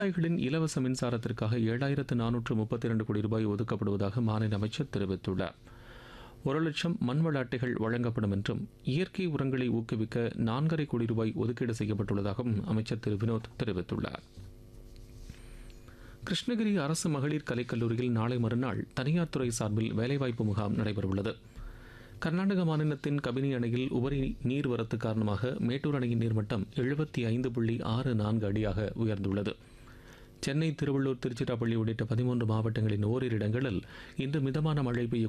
விவசாயிகளின் இலவச மின்சாரத்திற்காக ஏழாயிரத்து நானூற்று முப்பத்தி இரண்டு கோடி ரூபாய் ஒதுக்கப்படுவதாக மாநில அமைச்சர் தெரிவித்துள்ளார் ஒரு லட்சம் மண்வள அட்டைகள் வழங்கப்படும் என்றும் இயற்கை உரங்களை ஊக்குவிக்க நான்கரை கோடி ரூபாய் ஒதுக்கீடு செய்யப்பட்டுள்ளதாகவும் அமைச்சர் திரு வினோத் தெரிவித்துள்ளார் கிருஷ்ணகிரி அரசு மகளிர் கலைக்கல்லூரியில் நாளை மறுநாள் தனியார் துறை சார்பில் வேலைவாய்ப்பு முகாம் நடைபெறவுள்ளது கர்நாடக மாநிலத்தின் கபினி அணையில் உபரி நீர்வரத்து காரணமாக மேட்டூர் அணையின் நீர்மட்டம் எழுபத்தி ஐந்து புள்ளி ஆறு நான்கு அடியாக உயர்ந்துள்ளது சென்னை திருவள்ளூர் திருச்சிராப்பள்ளி உள்ளிட்ட பதிமூன்று மாவட்டங்களின் ஓரிரு இடங்களில் இன்று மிதமான மழை பெய்யக்கூடும்